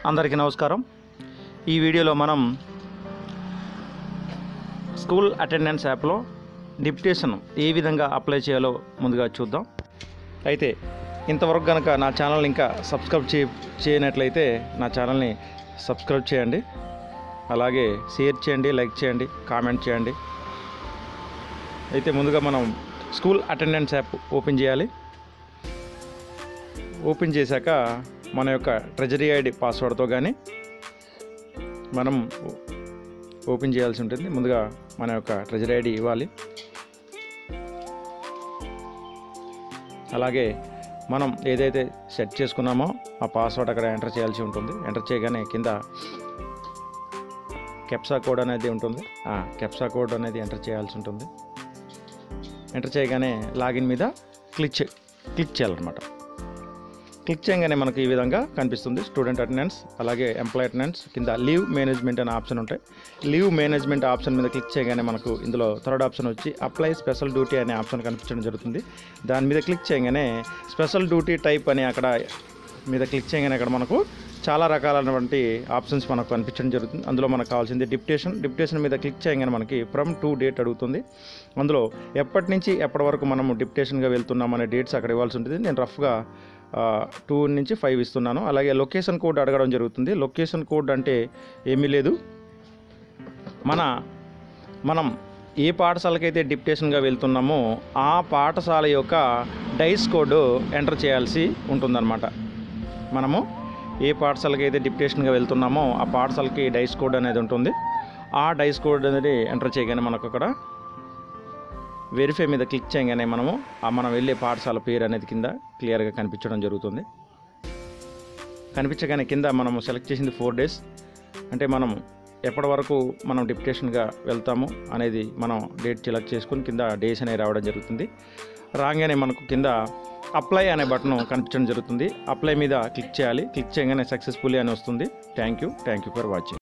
అందరికీ నమస్కారం ఈ వీడియోలో మనం స్కూల్ అటెండెన్స్ యాప్లో డిప్యుటేషన్ ఏ విధంగా అప్లై చేయాలో ముందుగా చూద్దాం అయితే ఇంతవరకు కనుక నా ఛానల్ ఇంకా సబ్స్క్రైబ్ చే చేయనట్లయితే నా ఛానల్ని సబ్స్క్రైబ్ చేయండి అలాగే షేర్ చేయండి లైక్ చేయండి కామెంట్ చేయండి అయితే ముందుగా మనం స్కూల్ అటెండెన్స్ యాప్ ఓపెన్ చేయాలి ఓపెన్ చేశాక మన యొక్క ట్రెజరీ ఐడి పాస్వర్డ్తో కానీ మనం ఓపెన్ చేయాల్సి ఉంటుంది ముందుగా మన యొక్క ట్రెజరీ ఐడి ఇవ్వాలి అలాగే మనం ఏదైతే సెట్ చేసుకున్నామో ఆ పాస్వర్డ్ అక్కడ ఎంటర్ చేయాల్సి ఉంటుంది ఎంటర్ చేయగానే కింద కెప్సా కోడ్ అనేది ఉంటుంది ఆ కెప్సా కోడ్ అనేది ఎంటర్ చేయాల్సి ఉంటుంది ఎంటర్ చేయగానే లాగిన్ మీద క్లిక్ చే క్లిక్ చేయాలన్నమాట క్లిక్ చేయగానే మనకు ఈ విధంగా కనిపిస్తుంది స్టూడెంట్ అటెండెన్స్ అలాగే ఎంప్లాయ్ అటెండెన్స్ కింద లీవ్ మేనేజ్మెంట్ అనే ఆప్షన్ ఉంటాయి లీవ్ మేనేజ్మెంట్ ఆప్షన్ మీద క్లిక్ చేయగానే మనకు ఇందులో థర్డ్ ఆప్షన్ వచ్చి అప్లై స్పెషల్ డ్యూటీ అనే ఆప్షన్ కనిపించడం జరుగుతుంది దాని మీద క్లిక్ చేయగానే స్పెషల్ డ్యూటీ టైప్ అని అక్కడ మీద క్లిక్ చేయగానే అక్కడ మనకు చాలా రకాలైనటువంటి ఆప్షన్స్ మనకు కనిపించడం జరుగుతుంది అందులో మనకు కావాల్సింది డిప్యుటేషన్ డిప్యుటేషన్ మీద క్లిక్ చేయగానే మనకి ఫ్రమ్ టు డేట్ అడుగుతుంది అందులో ఎప్పటి నుంచి ఎప్పటి వరకు మనము డిప్యుటేషన్గా వెళ్తున్నాం అనే డేట్స్ అక్కడ ఇవ్వాల్సి ఉంటుంది నేను రఫ్గా టూ నుంచి ఫైవ్ ఇస్తున్నాను అలాగే లొకేషన్ కోడ్ అడగడం జరుగుతుంది లొకేషన్ కోడ్ అంటే ఏమీ లేదు మన మనం ఏ పాఠశాలకైతే డిప్యుటేషన్గా వెళ్తున్నామో ఆ పాఠశాల యొక్క డైస్ కోడ్ ఎంటర్ చేయాల్సి ఉంటుందన్నమాట మనము ఏ పాఠశాలకి అయితే డిప్యుటేషన్గా వెళ్తున్నామో ఆ పాఠశాలకి డైస్ కోడ్ అనేది ఉంటుంది ఆ డైస్ కోడ్ అనేది ఎంటర్ చేయగానే మనకు అక్కడ వెరిఫై మీద క్లిక్ చేయగానే మనము ఆ మనం వెళ్ళే పాఠశాల పేరు అనేది కింద క్లియర్గా కనిపించడం జరుగుతుంది కనిపించగానే కింద మనము సెలెక్ట్ చేసింది ఫోర్ డేస్ అంటే మనం ఎప్పటి వరకు మనం డిప్యుటేషన్గా వెళ్తాము అనేది మనం డేట్ సెలెక్ట్ చేసుకుని కింద డేస్ అనేవి రావడం జరుగుతుంది రాగానే మనకు కింద అప్లై అనే బటన్ కనిపించడం జరుగుతుంది అప్లై మీద క్లిక్ చేయాలి క్లిక్ చేయగానే సక్సెస్ఫుల్లీ అని వస్తుంది thank you thank you for watching